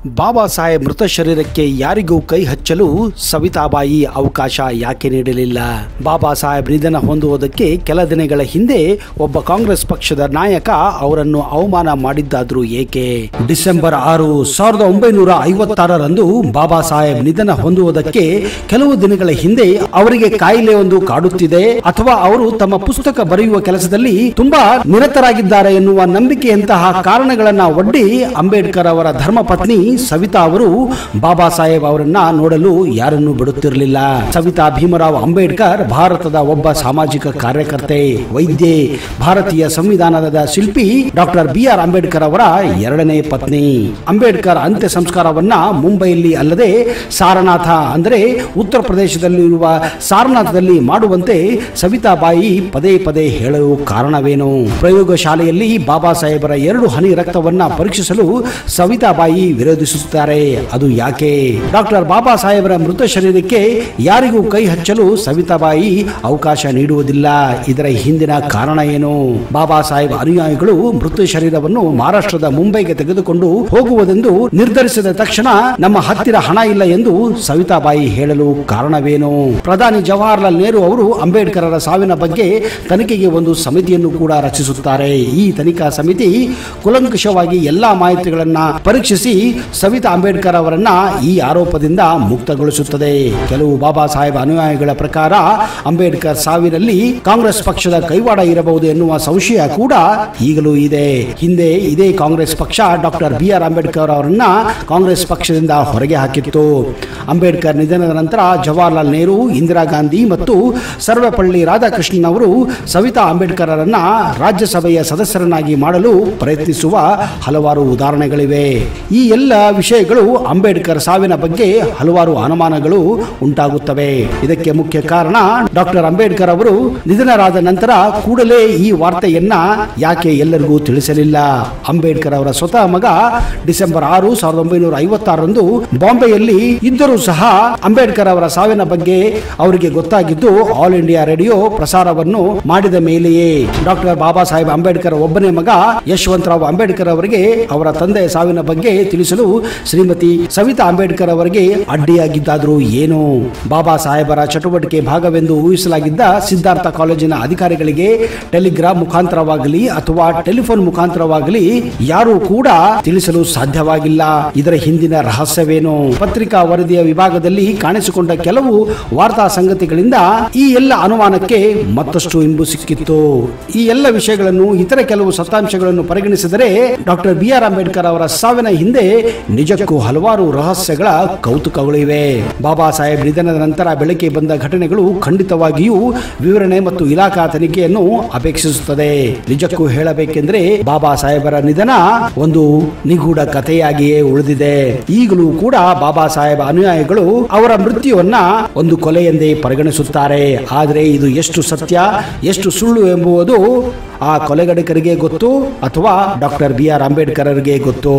ಬಾಬಾ ಸಾಹೇಬ್ ಮೃತ ಶರೀರಕ್ಕೆ ಯಾರಿಗೂ ಕೈ ಹಚ್ಚಲು ಸವಿತಾಬಾಯಿ ಅವಕಾಶ ಯಾಕೆ ನೀಡಲಿಲ್ಲ ಬಾಬಾ ಸಾಹೇಬ್ ನಿಧನ ಹೊಂದುವುದಕ್ಕೆ ಕೆಲ ದಿನಗಳ ಹಿಂದೆ ಒಬ್ಬ ಕಾಂಗ್ರೆಸ್ ಪಕ್ಷದ ನಾಯಕ ಅವರನ್ನು ಅವಮಾನ ಮಾಡಿದ್ದಾದ್ರೂ ಏಕೆ ಡಿಸೆಂಬರ್ ಆರು ಸಾವಿರದ ಒಂಬೈನೂರ ಐವತ್ತಾರರಂದು ಬಾಬಾ ಸಾಹೇಬ್ ನಿಧನ ಹೊಂದುವುದಕ್ಕೆ ಕೆಲವು ದಿನಗಳ ಹಿಂದೆ ಅವರಿಗೆ ಕಾಯಿಲೆ ಒಂದು ಕಾಡುತ್ತಿದೆ ಅಥವಾ ಅವರು ತಮ್ಮ ಪುಸ್ತಕ ಬರೆಯುವ ಕೆಲಸದಲ್ಲಿ ತುಂಬಾ ನಿರತರಾಗಿದ್ದಾರೆ ಎನ್ನುವ ನಂಬಿಕೆಯಂತಹ ಕಾರಣಗಳನ್ನ ಒಡ್ಡಿ ಅಂಬೇಡ್ಕರ್ ಅವರ ಧರ್ಮಪತ್ನಿ ಸವಿತಾ ಅವರು ಬಾಬಾ ಸಾಹೇಬ್ ಅವರನ್ನ ನೋಡಲು ಯಾರನ್ನು ಬಿಡುತ್ತಿರಲಿಲ್ಲ ಸವಿತಾ ಭೀಮರಾವ್ ಅಂಬೇಡ್ಕರ್ ಭಾರತದ ಒಬ್ಬ ಸಾಮಾಜಿಕ ಕಾರ್ಯಕರ್ತೆ ವೈದ್ಯೆ ಭಾರತೀಯ ಸಂವಿಧಾನದ ಶಿಲ್ಪಿ ಡಾಕ್ಟರ್ ಬಿ ಆರ್ ಅಂಬೇಡ್ಕರ್ ಅವರ ಎರಡನೇ ಪತ್ನಿ ಅಂಬೇಡ್ಕರ್ ಅಂತ್ಯ ಸಂಸ್ಕಾರವನ್ನ ಮುಂಬೈಯಲ್ಲಿ ಅಲ್ಲದೆ ಸಾರನಾಥ ಅಂದರೆ ಉತ್ತರ ಪ್ರದೇಶದಲ್ಲಿರುವ ಸಾರನಾಥದಲ್ಲಿ ಮಾಡುವಂತೆ ಸವಿತಾಬಾಯಿ ಪದೇ ಪದೇ ಹೇಳಲು ಕಾರಣವೇನು ಪ್ರಯೋಗಶಾಲೆಯಲ್ಲಿ ಬಾಬಾ ಸಾಹೇಬರ ಎರಡು ಹನಿ ರಕ್ತವನ್ನ ಪರೀಕ್ಷಿಸಲು ಸವಿತಾಬಾಯಿ ವಿರೋಧಿಸುತ್ತಾರೆ ಅದು ಯಾಕೆ ಡಾಕ್ಟರ್ ಬಾಬಾ ಸಾಹೇಬರ ಮೃತ ಶರೀರಕ್ಕೆ ಯಾರಿಗೂ ಕೈ ಹಚ್ಚಲು ಸವಿತಾಬಾಯಿ ಅವಕಾಶ ನೀಡುವುದಿಲ್ಲ ಇದರ ಹಿಂದಿನ ಕಾರಣ ಏನು ಬಾಬಾ ಸಾಹೇಬ್ ಅನುಯಾಯಿಗಳು ಮೃತ ಶರೀರವನ್ನು ಮಹಾರಾಷ್ಟ್ರದ ಮುಂಬೈಗೆ ತೆಗೆದುಕೊಂಡು ಹೋಗುವುದೆಂದು ನಿರ್ಧರಿಸಿದ ತಕ್ಷಣ ನಮ್ಮ ಹತ್ತಿರ ಹಣ ಇಲ್ಲ ಎಂದು ಸವಿತಾಬಾಯಿ ಹೇಳಲು ಕಾರಣವೇನು ಪ್ರಧಾನಿ ಜವಾಹರ್ಲಾಲ್ ನೆಹರು ಅವರು ಅಂಬೇಡ್ಕರರ ಸಾವಿನ ಬಗ್ಗೆ ತನಿಖೆಗೆ ಒಂದು ಸಮಿತಿಯನ್ನು ಕೂಡ ರಚಿಸುತ್ತಾರೆ ಈ ತನಿಖಾ ಸಮಿತಿ ಕುಲಂಕುಷವಾಗಿ ಎಲ್ಲಾ ಮಾಹಿತಿಗಳನ್ನ ಪರೀಕ್ಷಿಸಿ ಸವಿತಾ ಅಂಬೇಡ್ಕರ್ ಅವರನ್ನ ಈ ಆರೋಪದಿಂದ ಮುಕ್ತಗೊಳಿಸುತ್ತದೆ ಕೆಲವು ಬಾಬಾ ಸಾಹೇಬ್ ಅನುಯಾಯಿಗಳ ಪ್ರಕಾರ ಅಂಬೇಡ್ಕರ್ ಸಾವಿನಲ್ಲಿ ಕಾಂಗ್ರೆಸ್ ಪಕ್ಷದ ಕೈವಾಡ ಇರಬಹುದು ಎನ್ನುವ ಸಂಶಯ ಕೂಡ ಈಗಲೂ ಇದೆ ಹಿಂದೆ ಇದೇ ಕಾಂಗ್ರೆಸ್ ಪಕ್ಷ ಡಾಕ್ಟರ್ ಬಿ ಆರ್ ಅಂಬೇಡ್ಕರ್ ಅವರನ್ನ ಕಾಂಗ್ರೆಸ್ ಪಕ್ಷದಿಂದ ಹೊರಗೆ ಹಾಕಿತ್ತು ಅಂಬೇಡ್ಕರ್ ನಿಧನದ ನಂತರ ಜವಾಹರ್ಲಾಲ್ ನೆಹರು ಇಂದಿರಾ ಗಾಂಧಿ ಮತ್ತು ಸರ್ವಪಳ್ಳಿ ರಾಧಾಕೃಷ್ಣನ್ ಅವರು ಸವಿತಾ ಅಂಬೇಡ್ಕರ್ ಅವರನ್ನ ರಾಜ್ಯಸಭೆಯ ಸದಸ್ಯರನ್ನಾಗಿ ಮಾಡಲು ಪ್ರಯತ್ನಿಸುವ ಹಲವಾರು ಉದಾಹರಣೆಗಳಿವೆ ಈ ಎಲ್ಲ ವಿಷಯಗಳು ಅಂಬೇಡ್ಕರ್ ಸಾವಿನ ಬಗ್ಗೆ ಹಲವಾರು ಅನುಮಾನಗಳು ಉಂಟಾಗುತ್ತವೆ ಇದಕ್ಕೆ ಮುಖ್ಯ ಕಾರಣ ಡಾಕ್ಟರ್ ಅಂಬೇಡ್ಕರ್ ಅವರು ನಿಧನರಾದ ನಂತರ ಕೂಡಲೇ ಈ ವಾರ್ತೆಯನ್ನ ಯಾಕೆ ಎಲ್ಲರಿಗೂ ತಿಳಿಸಲಿಲ್ಲ ಅಂಬೇಡ್ಕರ್ ಅವರ ಸ್ವತಃ ಮಗ ಡಿಸೆಂಬರ್ ಆರು ಸಾವಿರದ ಒಂಬೈನೂರ ಐವತ್ತಾರರಂದು ಬಾಂಬೆಯಲ್ಲಿ ಇದ್ದರೂ ಸಹ ಅಂಬೇಡ್ಕರ್ ಅವರ ಸಾವಿನ ಬಗ್ಗೆ ಅವರಿಗೆ ಗೊತ್ತಾಗಿದ್ದು ಆಲ್ ಇಂಡಿಯಾ ರೇಡಿಯೋ ಪ್ರಸಾರವನ್ನು ಮಾಡಿದ ಮೇಲೆಯೇ ಡಾಕ್ಟರ್ ಬಾಬಾ ಸಾಹೇಬ್ ಅಂಬೇಡ್ಕರ್ ಒಬ್ಬನೇ ಮಗ ಯಶವಂತರಾವ್ ಅಂಬೇಡ್ಕರ್ ಅವರಿಗೆ ಅವರ ತಂದೆಯ ಸಾವಿನ ಬಗ್ಗೆ ತಿಳಿಸಲು ಶ್ರೀಮತಿ ಸವಿತಾ ಅಂಬೇಡ್ಕರ್ ಅವರಿಗೆ ಅಡ್ಡಿಯಾಗಿದ್ದಾದರೂ ಏನು ಬಾಬಾ ಸಾಹೇಬರ ಚಟುವಟಿಕೆ ಭಾಗವೆಂದು ಊಹಿಸಲಾಗಿದ್ದ ಸಿದ್ಧಾರ್ಥ ಕಾಲೇಜಿನ ಅಧಿಕಾರಿಗಳಿಗೆ ಟೆಲಿಗ್ರಾಮ್ ಮುಖಾಂತರವಾಗಲಿ ಅಥವಾ ಟೆಲಿಫೋನ್ ಮುಖಾಂತರವಾಗಲಿ ಯಾರೂ ಕೂಡ ತಿಳಿಸಲು ಸಾಧ್ಯವಾಗಿಲ್ಲ ಇದರ ಹಿಂದಿನ ರಹಸ್ಯವೇನು ಪತ್ರಿಕಾ ವರದಿಯ ವಿಭಾಗದಲ್ಲಿ ಕಾಣಿಸಿಕೊಂಡ ಕೆಲವು ವಾರ್ತಾ ಸಂಗತಿಗಳಿಂದ ಈ ಎಲ್ಲ ಅನುಮಾನಕ್ಕೆ ಮತ್ತಷ್ಟು ಇಂಬು ಸಿಕ್ಕಿತ್ತು ಈ ಎಲ್ಲ ವಿಷಯಗಳನ್ನು ಇತರ ಕೆಲವು ಸತ್ತಾಂಶಗಳನ್ನು ಪರಿಗಣಿಸಿದರೆ ಡಾಕ್ಟರ್ ಬಿ ಆರ್ ಅಂಬೇಡ್ಕರ್ ಅವರ ಸಾವಿನ ಹಿಂದೆ ನಿಜಕ್ಕೂ ಹಲವಾರು ರಹಸ್ಯಗಳ ಕೌತುಕಗಳಿವೆ ಬಾಬಾ ಸಾಹೇಬ್ ನಿಧನದ ನಂತರ ಬೆಳಕಿಗೆ ಬಂದ ಘಟನೆಗಳು ಖಂಡಿತವಾಗಿಯೂ ವಿವರಣೆ ಮತ್ತು ಇಲಾಖಾ ತನಿಖೆಯನ್ನು ಅಪೇಕ್ಷಿಸುತ್ತದೆ ನಿಜಕ್ಕೂ ಹೇಳಬೇಕೆಂದ್ರೆ ಬಾಬಾ ಸಾಹೇಬರ ನಿಧನ ಒಂದು ನಿಗೂಢ ಕಥೆಯಾಗಿಯೇ ಉಳಿದಿದೆ ಈಗಲೂ ಕೂಡ ಬಾಬಾ ಸಾಹೇಬ್ ಅನುಯಾಯಿಗಳು ಅವರ ಮೃತ್ಯುವನ್ನ ಒಂದು ಕೊಲೆ ಎಂದೇ ಪರಿಗಣಿಸುತ್ತಾರೆ ಆದರೆ ಇದು ಎಷ್ಟು ಸತ್ಯ ಎಷ್ಟು ಸುಳ್ಳು ಎಂಬುವುದು ಆ ಕೊಲೆಗಡಿಕರಿಗೆ ಗೊತ್ತು ಅಥವಾ ಡಾಕ್ಟರ್ ಬಿ ಆರ್ ಅಂಬೇಡ್ಕರ್ಗೆ ಗೊತ್ತು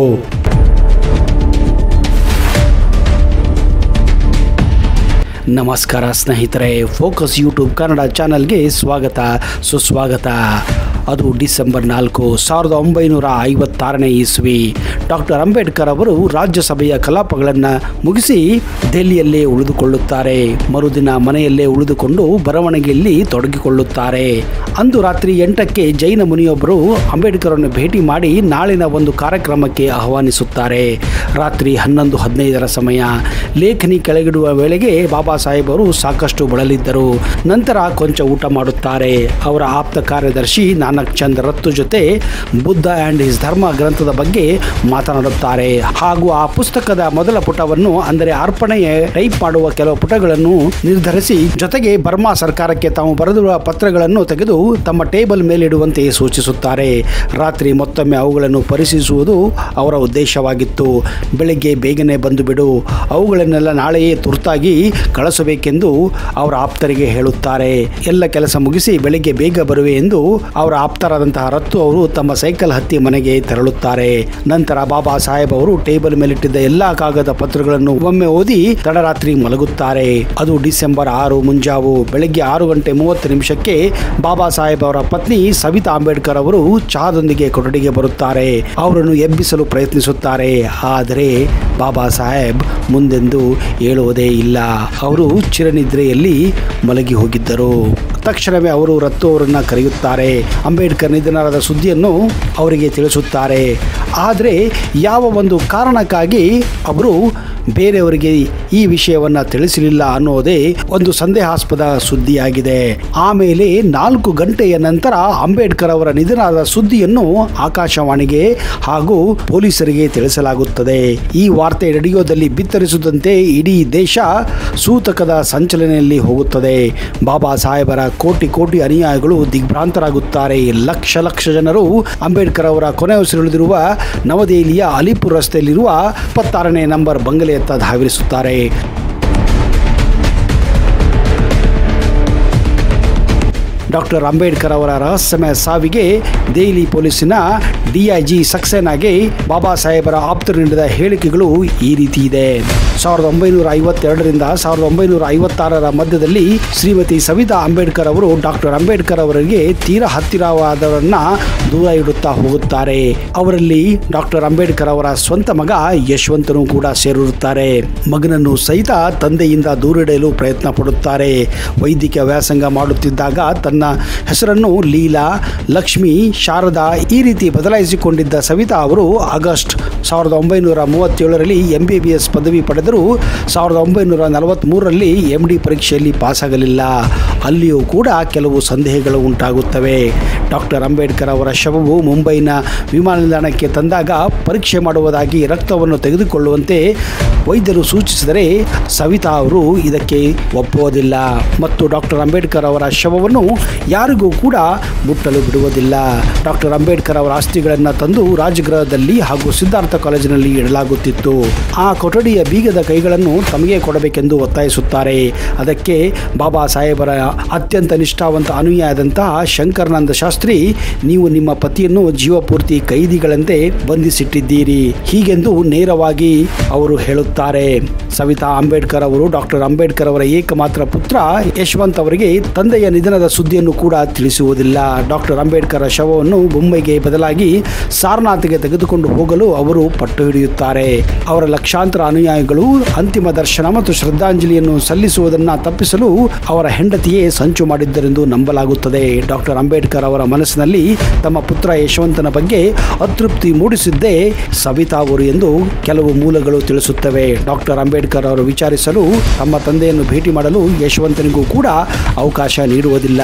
ನಮಸ್ಕಾರ ಸ್ನೇಹಿತರೆ ಫೋಕಸ್ ಯೂಟ್ಯೂಬ್ ಕನ್ನಡ ಚಾನಲ್ಗೆ ಸ್ವಾಗತ ಸುಸ್ವಾಗತ ಅದು ಡಿಸೆಂಬರ್ ನಾಲ್ಕು ಸಾವಿರದ ಒಂಬೈನೂರ ಐವತ್ತಾರನೇ ಇಸ್ವಿ ಡಾಕ್ಟರ್ ಅಂಬೇಡ್ಕರ್ ಅವರು ರಾಜ್ಯಸಭೆಯ ಕಲಾಪಗಳನ್ನು ಮುಗಿಸಿ ದೆಹಲಿಯಲ್ಲೇ ಉಳಿದುಕೊಳ್ಳುತ್ತಾರೆ ಮರುದಿನ ಮನೆಯಲ್ಲೇ ಉಳಿದುಕೊಂಡು ಬರವಣಿಗೆಯಲ್ಲಿ ತೊಡಗಿಕೊಳ್ಳುತ್ತಾರೆ ಅಂದು ರಾತ್ರಿ ಎಂಟಕ್ಕೆ ಜೈನ ಮುನಿಯೊಬ್ಬರು ಅಂಬೇಡ್ಕರನ್ನು ಭೇಟಿ ಮಾಡಿ ನಾಳಿನ ಒಂದು ಕಾರ್ಯಕ್ರಮಕ್ಕೆ ಆಹ್ವಾನಿಸುತ್ತಾರೆ ರಾತ್ರಿ ಹನ್ನೊಂದು ಹದಿನೈದರ ಸಮಯ ಲೇಖನಿ ಕೆಳಗಿಡುವ ವೇಳೆಗೆ ಬಾಬಾ ಸಾಹೇಬ್ ಅವರು ಸಾಕಷ್ಟು ಬಳಲಿದ್ದರು ನಂತರ ಕೊಂಚ ಊಟ ಮಾಡುತ್ತಾರೆ ಅವರ ಆಪ್ತ ಕಾರ್ಯದರ್ಶಿ ನಾನಕ್ ಚಂದ್ ರತ್ತು ಜೊತೆ ಬುದ್ಧ ಆ್ಯಂಡ್ ಹಿಸ್ ಧರ್ಮ ಗ್ರಂಥದ ಬಗ್ಗೆ ಮಾತನಾಡುತ್ತಾರೆ ಹಾಗೂ ಆ ಪುಸ್ತಕದ ಮೊದಲ ಪುಟವನ್ನು ಅಂದರೆ ಅರ್ಪಣೆಯ ಟೈಪ್ ಮಾಡುವ ಕೆಲವು ಪುಟಗಳನ್ನು ನಿರ್ಧರಿಸಿ ಜೊತೆಗೆ ಬರ್ಮಾ ಸರ್ಕಾರಕ್ಕೆ ತಾವು ಬರೆದಿರುವ ಪತ್ರಗಳನ್ನು ತೆಗೆದು ತಮ್ಮ ಟೇಬಲ್ ಮೇಲಿಡುವಂತೆ ಸೂಚಿಸುತ್ತಾರೆ ರಾತ್ರಿ ಮತ್ತೊಮ್ಮೆ ಅವುಗಳನ್ನು ಪರಿಶೀಲಿಸುವುದು ಅವರ ಉದ್ದೇಶವಾಗಿತ್ತು ಬೆಳಿಗ್ಗೆ ಬೇಗನೆ ಬಂದು ಬಿಡು ಅವುಗಳನ್ನೆಲ್ಲ ನಾಳೆಯೇ ತುರ್ತಾಗಿ ಕಳಿಸಬೇಕೆಂದು ಅವರ ಆಪ್ತರಿಗೆ ಹೇಳುತ್ತಾರೆ ಎಲ್ಲ ಕೆಲಸ ಮುಗಿಸಿ ಬೆಳಿಗ್ಗೆ ಬೇಗ ಬರುವೆ ಎಂದು ಅವರ ಆಪ್ತರಾದಂತಹ ರತ್ತು ಅವರು ತಮ್ಮ ಸೈಕಲ್ ಹತ್ತಿ ಮನೆಗೆ ತೆರಳುತ್ತಾರೆ ನಂತರ ಬಾಬಾ ಸಾಹೇಬ್ ಅವರು ಟೇಬಲ್ ಮೇಲಿಟ್ಟಿದ್ದ ಎಲ್ಲಾ ಕಾಗದ ಪತ್ರಗಳನ್ನು ಒಮ್ಮೆ ಓದಿ ತಡರಾತ್ರಿ ಮಲಗುತ್ತಾರೆ ಅದು ಡಿಸೆಂಬರ್ ಆರು ಮುಂಜಾವು ಬೆಳಗ್ಗೆ ಆರು ಗಂಟೆ ಮೂವತ್ತು ನಿಮಿಷಕ್ಕೆ ಬಾಬಾ ಸಾಹೇಬ್ ಅವರ ಪತ್ನಿ ಸವಿತಾ ಅಂಬೇಡ್ಕರ್ ಅವರು ಚಹಾದೊಂದಿಗೆ ಕೊಠಡಿಗೆ ಬರುತ್ತಾರೆ ಅವರನ್ನು ಎಬ್ಬಿಸಲು ಪ್ರಯತ್ನಿಸುತ್ತಾರೆ ಆದರೆ ಬಾಬಾ ಸಾಹೇಬ್ ಮುಂದೆಂದು ಹೇಳುವುದೇ ಇಲ್ಲ ಅವರು ಚಿರನಿದ್ರೆಯಲ್ಲಿ ಮಲಗಿ ಹೋಗಿದ್ದರು ತಕ್ಷಣವೇ ಅವರು ರತ್ತು ಅವರನ್ನು ಕರೆಯುತ್ತಾರೆ ಅಂಬೇಡ್ಕರ್ ನಿಧನರಾದ ಸುದ್ದಿಯನ್ನು ಅವರಿಗೆ ತಿಳಿಸುತ್ತಾರೆ ಆದರೆ ಯಾವ ಒಂದು ಕಾರಣಕ್ಕಾಗಿ ಅವರು ಬೇರೆಯವರಿಗೆ ಈ ವಿಷಯವನ್ನು ತಿಳಿಸಲಿಲ್ಲ ಅನ್ನೋದೇ ಒಂದು ಸಂದೇಹಾಸ್ಪದ ಸುದ್ದಿಯಾಗಿದೆ ಆಮೇಲೆ ನಾಲ್ಕು ಗಂಟೆಯ ನಂತರ ಅಂಬೇಡ್ಕರ್ ಅವರ ನಿಧನದ ಸುದ್ದಿಯನ್ನು ಆಕಾಶವಾಣಿಗೆ ಹಾಗೂ ಪೊಲೀಸರಿಗೆ ತಿಳಿಸಲಾಗುತ್ತದೆ ಈ ವಾರ್ತೆ ರೇಡಿಯೋದಲ್ಲಿ ಬಿತ್ತರಿಸುತ್ತಂತೆ ಇಡೀ ದೇಶ ಸೂತಕದ ಸಂಚಲನೆಯಲ್ಲಿ ಹೋಗುತ್ತದೆ ಬಾಬಾ ಸಾಹೇಬರ ಕೋಟಿ ಕೋಟಿ ಅನುಯಾಯಿಗಳು ದಿಗ್ಭ್ರಾಂತರಾಗುತ್ತಾರೆ ಲಕ್ಷ ಲಕ್ಷ ಜನರು ಅಂಬೇಡ್ಕರ್ ಅವರ ಕೊನೆ ಉಸಿರುಳಿದಿರುವ ನವದೆಹಲಿಯ ಅಲಿಪುರ್ ರಸ್ತೆಯಲ್ಲಿರುವ ಇಪ್ಪತ್ತಾರನೇ ನಂಬರ್ ಬಂಗಲೆಯತ್ತ ಧಾವಿಸುತ್ತಾರೆ ಡಾಕ್ಟರ್ ಅಂಬೇಡ್ಕರ್ ಅವರ ರಹಸ್ಯಮಯ ಸಾವಿಗೆ ದೆಹಲಿ ಪೊಲೀಸಿನ ಡಿಐಜಿ ಸಕ್ಸೇನಾಗೆ ಬಾಬಾ ಸಾಹೇಬರ ಆಪ್ತರು ನೀಡಿದ ಹೇಳಿಕೆಗಳು ಈ ರೀತಿ ಇದೆ ಸಾವಿರದ ಒಂಬೈನೂರ ಐವತ್ತೆರಡರಿಂದ ಸಾವಿರದ ಒಂಬೈನೂರ ಐವತ್ತಾರರ ಮಧ್ಯದಲ್ಲಿ ಶ್ರೀಮತಿ ಸವಿತಾ ಅಂಬೇಡ್ಕರ್ ಅವರು ಡಾಕ್ಟರ್ ಅಂಬೇಡ್ಕರ್ ಅವರಿಗೆ ತೀರಾ ಹತ್ತಿರವಾದವರನ್ನ ದೂರ ಇಡುತ್ತಾ ಹೋಗುತ್ತಾರೆ ಅವರಲ್ಲಿ ಡಾಕ್ಟರ್ ಅಂಬೇಡ್ಕರ್ ಅವರ ಸ್ವಂತ ಮಗ ಯಶವಂತನು ಕೂಡ ಸೇರಿರುತ್ತಾರೆ ಮಗನನ್ನು ಸಹಿತ ತಂದೆಯಿಂದ ದೂರಿಡಲು ಪ್ರಯತ್ನ ಪಡುತ್ತಾರೆ ವೈದ್ಯಕೀಯ ವ್ಯಾಸಂಗ ಮಾಡುತ್ತಿದ್ದಾಗ ತನ್ನ ಹೆಸರನ್ನು ಲೀಲಾ ಲಕ್ಷ್ಮಿ ಶಾರದಾ ಈ ರೀತಿ ಬದಲಾಯಿಸಿಕೊಂಡಿದ್ದ ಸವಿತಾ ಅವರು ಆಗಸ್ಟ್ ಸಾವಿರದ ಒಂಬೈನೂರ ಮೂವತ್ತೇಳರಲ್ಲಿ ಎಂ ಬಿ ಬಿ ಎಸ್ ಪದವಿ ಪಡೆದರು ಸಾವಿರದ ಒಂಬೈನೂರ ನಲವತ್ತ್ಮೂರರಲ್ಲಿ ಎಂ ಡಿ ಪರೀಕ್ಷೆಯಲ್ಲಿ ಪಾಸಾಗಲಿಲ್ಲ ಅಲ್ಲಿಯೂ ಕೂಡ ಕೆಲವು ಸಂದೇಹಗಳು ಉಂಟಾಗುತ್ತವೆ ಡಾಕ್ಟರ್ ಅಂಬೇಡ್ಕರ್ ಅವರ ಶವವು ಮುಂಬೈನ ವಿಮಾನ ನಿಲ್ದಾಣಕ್ಕೆ ತಂದಾಗ ಪರೀಕ್ಷೆ ಮಾಡುವುದಾಗಿ ರಕ್ತವನ್ನು ತೆಗೆದುಕೊಳ್ಳುವಂತೆ ವೈದ್ಯರು ಸೂಚಿಸಿದರೆ ಸವಿತಾ ಅವರು ಇದಕ್ಕೆ ಒಪ್ಪುವುದಿಲ್ಲ ಮತ್ತು ಡಾಕ್ಟರ್ ಅಂಬೇಡ್ಕರ್ ಅವರ ಶವವನ್ನು ಯಾರಿಗೂ ಕೂಡ ಮುಟ್ಟಲು ಬಿಡುವುದಿಲ್ಲ ಡಾಕ್ಟರ್ ಅಂಬೇಡ್ಕರ್ ಅವರ ಅಸ್ಥಿಗಳನ್ನು ತಂದು ರಾಜಗೃಹದಲ್ಲಿ ಹಾಗೂ ಸಿದ್ಧಾರ್ಥ ಕಾಲೇಜಿನಲ್ಲಿ ಇಡಲಾಗುತ್ತಿತ್ತು ಆ ಕೊಠಡಿಯ ಬೀಗದ ಕೈಗಳನ್ನು ತಮಗೆ ಕೊಡಬೇಕೆಂದು ಒತ್ತಾಯಿಸುತ್ತಾರೆ ಅದಕ್ಕೆ ಬಾಬಾ ಸಾಹೇಬರ ಅತ್ಯಂತ ನಿಷ್ಠಾವಂತ ಅನುಯಾಯದಂತಹ ಶಂಕರನಂದ ಶಾಸ್ತ್ರಿ ನೀವು ನಿಮ್ಮ ಪತಿಯನ್ನು ಜೀವಪೂರ್ತಿ ಕೈದಿಗಳಂತೆ ಬಂಧಿಸಿಟ್ಟಿದ್ದೀರಿ ಹೀಗೆಂದು ನೇರವಾಗಿ ಅವರು ಹೇಳುತ್ತಾರೆ ಸವಿತಾ ಅಂಬೇಡ್ಕರ್ ಅವರು ಡಾಕ್ಟರ್ ಅಂಬೇಡ್ಕರ್ ಅವರ ಏಕಮಾತ್ರ ಪುತ್ರ ಯಶವಂತ್ ಅವರಿಗೆ ತಂದೆಯ ನಿಧನದ ಸುದ್ದಿಯನ್ನು ಕೂಡ ತಿಳಿಸುವುದಿಲ್ಲ ಡಾಕ್ಟರ್ ಅಂಬೇಡ್ಕರ್ ಶವವನ್ನು ಮುಂಬೈಗೆ ಬದಲಾಗಿ ಸಾರನಾಥ್ಗೆ ತೆಗೆದುಕೊಂಡು ಹೋಗಲು ಅವರು ಪಟ್ಟು ಹಿಡಿಯುತ್ತಾರೆ ಅವರ ಲಕ್ಷಾಂತರ ಅನುಯಾಯಿಗಳು ಅಂತಿಮ ದರ್ಶನ ಮತ್ತು ಶ್ರದ್ಧಾಂಜಲಿಯನ್ನು ಸಲ್ಲಿಸುವುದನ್ನು ತಪ್ಪಿಸಲು ಅವರ ಹೆಂಡತಿಯೇ ಸಂಚು ಮಾಡಿದ್ದರೆಂದು ನಂಬಲಾಗುತ್ತದೆ ಡಾಕ್ಟರ್ ಅಂಬೇಡ್ಕರ್ ಅವರ ಮನಸ್ಸಿನಲ್ಲಿ ತಮ್ಮ ಪುತ್ರ ಯಶವಂತನ ಬಗ್ಗೆ ಅತೃಪ್ತಿ ಮೂಡಿಸಿದ್ದೇ ಸವಿತಾ ಅವರು ಎಂದು ಕೆಲವು ಮೂಲಗಳು ತಿಳಿಸುತ್ತವೆ ಡಾಕ್ಟರ್ ಅಂಬೇಡ್ಕರ್ ಅವರು ವಿಚಾರಿಸಲು ತಮ್ಮ ತಂದೆಯನ್ನು ಭೇಟಿ ಮಾಡಲು ಯಶವಂತನಿಗೂ ಕೂಡ ಅವಕಾಶ ನೀಡುವುದಿಲ್ಲ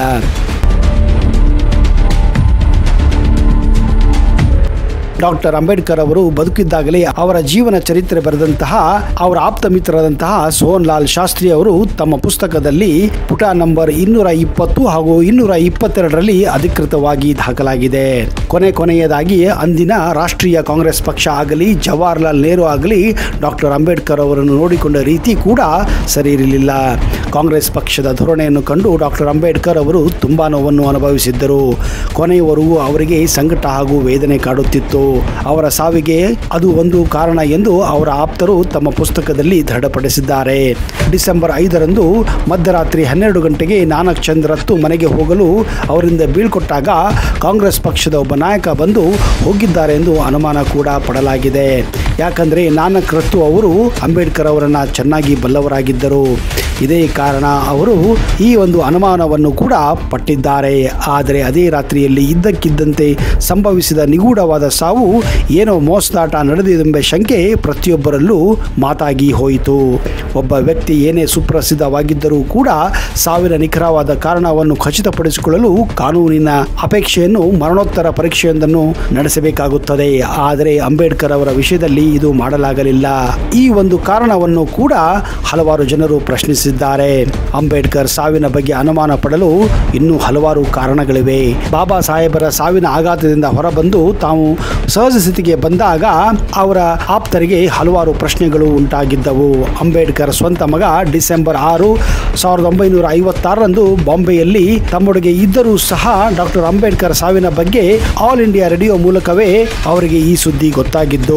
ಡಾಕ್ಟರ್ ಅಂಬೇಡ್ಕರ್ ಅವರು ಬದುಕಿದ್ದಾಗಲೇ ಅವರ ಜೀವನ ಚರಿತ್ರೆ ಬರೆದಂತಹ ಅವರ ಆಪ್ತ ಮಿತ್ರರಾದಂತಹ ಸೋಹನ್ ಲಾಲ್ ಶಾಸ್ತ್ರಿ ಅವರು ತಮ್ಮ ಪುಸ್ತಕದಲ್ಲಿ ಪುಟ ನಂಬರ್ ಇನ್ನೂರ ಇಪ್ಪತ್ತು ಹಾಗೂ ಇನ್ನೂರ ಇಪ್ಪತ್ತೆರಡರಲ್ಲಿ ಅಧಿಕೃತವಾಗಿ ದಾಖಲಾಗಿದೆ ಕೊನೆ ಕೊನೆಯದಾಗಿ ಅಂದಿನ ರಾಷ್ಟ್ರೀಯ ಕಾಂಗ್ರೆಸ್ ಪಕ್ಷ ಆಗಲಿ ಜವಾಹರ್ಲಾಲ್ ನೆಹರು ಆಗಲಿ ಡಾಕ್ಟರ್ ಅಂಬೇಡ್ಕರ್ ಅವರನ್ನು ನೋಡಿಕೊಂಡ ರೀತಿ ಕೂಡ ಸರಿ ಇರಲಿಲ್ಲ ಕಾಂಗ್ರೆಸ್ ಪಕ್ಷದ ಧೋರಣೆಯನ್ನು ಕಂಡು ಡಾಕ್ಟರ್ ಅಂಬೇಡ್ಕರ್ ಅವರು ತುಂಬಾ ನೋವನ್ನು ಅನುಭವಿಸಿದ್ದರು ಕೊನೆಯವರೆಗೂ ಅವರಿಗೆ ಸಂಕಟ ಹಾಗೂ ವೇದನೆ ಕಾಡುತ್ತಿತ್ತು ಅವರ ಸಾವಿಗೆ ಅದು ಒಂದು ಕಾರಣ ಎಂದು ಅವರ ಆಪ್ತರು ತಮ್ಮ ಪುಸ್ತಕದಲ್ಲಿ ದೃಢಪಡಿಸಿದ್ದಾರೆ ಡಿಸೆಂಬರ್ ಐದರಂದು ಮಧ್ಯರಾತ್ರಿ ಹನ್ನೆರಡು ಗಂಟೆಗೆ ನಾನಕ್ ಚಂದ್ ರತ್ತು ಮನೆಗೆ ಹೋಗಲು ಅವರಿಂದ ಬೀಳ್ಕೊಟ್ಟಾಗ ಕಾಂಗ್ರೆಸ್ ಪಕ್ಷದ ಒಬ್ಬ ನಾಯಕ ಬಂದು ಹೋಗಿದ್ದಾರೆ ಎಂದು ಅನುಮಾನ ಕೂಡ ಪಡಲಾಗಿದೆ ಯಾಕಂದರೆ ನಾನಕ್ ರತ್ತು ಅವರು ಅಂಬೇಡ್ಕರ್ ಅವರನ್ನು ಚೆನ್ನಾಗಿ ಬಲ್ಲವರಾಗಿದ್ದರು ಇದೇ ಕಾರಣ ಅವರು ಈ ಒಂದು ಅನುಮಾನವನ್ನು ಕೂಡ ಪಟ್ಟಿದ್ದಾರೆ ಆದರೆ ಅದೇ ರಾತ್ರಿಯಲ್ಲಿ ಇದ್ದಕ್ಕಿದ್ದಂತೆ ಸಂಭವಿಸಿದ ನಿಗೂಢವಾದ ಸಾವು ಏನೋ ಮೋಸದಾಟ ನಡೆದಿದೆಂಬ ಶಂಕೆ ಪ್ರತಿಯೊಬ್ಬರಲ್ಲೂ ಮಾತಾಗಿ ಹೋಯಿತು ಒಬ್ಬ ವ್ಯಕ್ತಿ ಏನೇ ಸುಪ್ರಸಿದ್ಧವಾಗಿದ್ದರೂ ಕೂಡ ಸಾವಿನ ನಿಖರವಾದ ಕಾರಣವನ್ನು ಖಚಿತಪಡಿಸಿಕೊಳ್ಳಲು ಕಾನೂನಿನ ಅಪೇಕ್ಷೆಯನ್ನು ಮರಣೋತ್ತರ ಪರೀಕ್ಷೆಯೊಂದನ್ನು ನಡೆಸಬೇಕಾಗುತ್ತದೆ ಆದರೆ ಅಂಬೇಡ್ಕರ್ ಅವರ ವಿಷಯದಲ್ಲಿ ಇದು ಮಾಡಲಾಗಲಿಲ್ಲ ಈ ಒಂದು ಕಾರಣವನ್ನು ಕೂಡ ಹಲವಾರು ಜನರು ಪ್ರಶ್ನಿಸಿದ್ದಾರೆ ಅಂಬೇಡ್ಕರ್ ಸಾವಿನ ಬಗ್ಗೆ ಅನುಮಾನ ಪಡಲು ಇನ್ನೂ ಹಲವಾರು ಕಾರಣಗಳಿವೆ ಬಾಬಾ ಸಾಹೇಬರ ಸಾವಿನ ಆಘಾತದಿಂದ ಹೊರಬಂದು ತಾವು ಸಹಜ ಸ್ಥಿತಿಗೆ ಬಂದಾಗ ಅವರ ಆಪ್ತರಿಗೆ ಹಲವಾರು ಪ್ರಶ್ನೆಗಳು ಉಂಟಾಗಿದ್ದವು ಅಂಬೇಡ್ಕರ್ ಸ್ವಂತ ಮಗ ಡಿಸೆಂಬರ್ ಆರು ಸಾವಿರದ ಒಂಬೈನೂರ ಐವತ್ತಾರರಂದು ಬಾಂಬೆಯಲ್ಲಿ ತಮ್ಮೊಳಗೆ ಇದ್ದರೂ ಸಹ ಡಾಕ್ಟರ್ ಅಂಬೇಡ್ಕರ್ ಸಾವಿನ ಬಗ್ಗೆ ಆಲ್ ಇಂಡಿಯಾ ರೇಡಿಯೋ ಮೂಲಕವೇ ಅವರಿಗೆ ಈ ಸುದ್ದಿ ಗೊತ್ತಾಗಿದ್ದು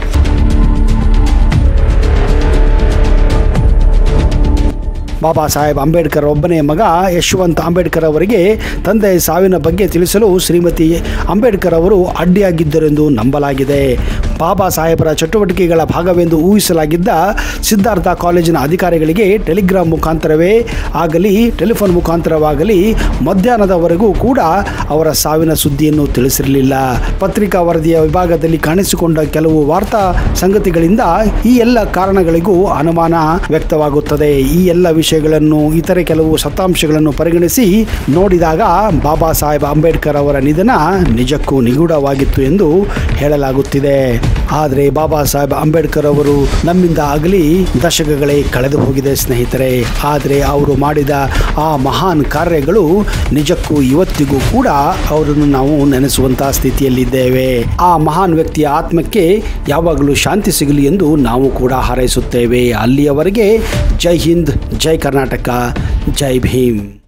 ಬಾಬಾ ಸಾಹೇಬ್ ಅಂಬೇಡ್ಕರ್ ಒಬ್ಬನೇ ಮಗ ಯಶವಂತ್ ಅಂಬೇಡ್ಕರ್ ಅವರಿಗೆ ತಂದೆ ಸಾವಿನ ಬಗ್ಗೆ ತಿಳಿಸಲು ಶ್ರೀಮತಿ ಅಂಬೇಡ್ಕರ್ ಅವರು ಅಡ್ಡಿಯಾಗಿದ್ದರೆಂದು ನಂಬಲಾಗಿದೆ ಬಾಬಾ ಸಾಹೇಬರ ಚಟುವಟಿಕೆಗಳ ಭಾಗವೆಂದು ಊಹಿಸಲಾಗಿದ್ದ ಸಿದ್ಧಾರ್ಥ ಕಾಲೇಜಿನ ಅಧಿಕಾರಿಗಳಿಗೆ ಟೆಲಿಗ್ರಾಮ್ ಮುಖಾಂತರವೇ ಆಗಲಿ ಟೆಲಿಫೋನ್ ಮುಖಾಂತರವಾಗಲಿ ಮಧ್ಯಾಹ್ನದವರೆಗೂ ಕೂಡ ಅವರ ಸಾವಿನ ಸುದ್ದಿಯನ್ನು ತಿಳಿಸಿರಲಿಲ್ಲ ಪತ್ರಿಕಾ ವರದಿಯ ವಿಭಾಗದಲ್ಲಿ ಕಾಣಿಸಿಕೊಂಡ ಕೆಲವು ವಾರ್ತಾ ಸಂಗತಿಗಳಿಂದ ಈ ಎಲ್ಲ ಕಾರಣಗಳಿಗೂ ಅನುಮಾನ ವ್ಯಕ್ತವಾಗುತ್ತದೆ ಈ ಎಲ್ಲ ವಿಷಯಗಳನ್ನು ಇತರೆ ಕೆಲವು ಸತ್ತಾಂಶಗಳನ್ನು ಪರಿಗಣಿಸಿ ನೋಡಿದಾಗ ಬಾಬಾ ಸಾಹೇಬ್ ಅಂಬೇಡ್ಕರ್ ಅವರ ನಿಧನ ನಿಜಕ್ಕೂ ನಿಗೂಢವಾಗಿತ್ತು ಎಂದು ಹೇಳಲಾಗುತ್ತಿದೆ ಆದರೆ ಬಾಬಾ ಸಾಹೇಬ್ ಅಂಬೇಡ್ಕರ್ ಅವರು ನಮ್ಮಿಂದ ಆಗಲಿ ದಶಕಗಳೇ ಕಳೆದು ಹೋಗಿದೆ ಸ್ನೇಹಿತರೆ ಆದರೆ ಅವರು ಮಾಡಿದ ಆ ಮಹಾನ್ ಕಾರ್ಯಗಳು ನಿಜಕ್ಕೂ ಇವತ್ತಿಗೂ ಕೂಡ ಅವರನ್ನು ನಾವು ನೆನೆಸುವಂತಹ ಸ್ಥಿತಿಯಲ್ಲಿದ್ದೇವೆ ಆ ಮಹಾನ್ ವ್ಯಕ್ತಿಯ ಆತ್ಮಕ್ಕೆ ಯಾವಾಗಲೂ ಶಾಂತಿ ಸಿಗಲಿ ಎಂದು ನಾವು ಕೂಡ ಹಾರೈಸುತ್ತೇವೆ ಅಲ್ಲಿಯವರೆಗೆ ಜೈ ಹಿಂದ್ ಜೈ ಕರ್ನಾಟಕ ಜೈ ಭೀಮ್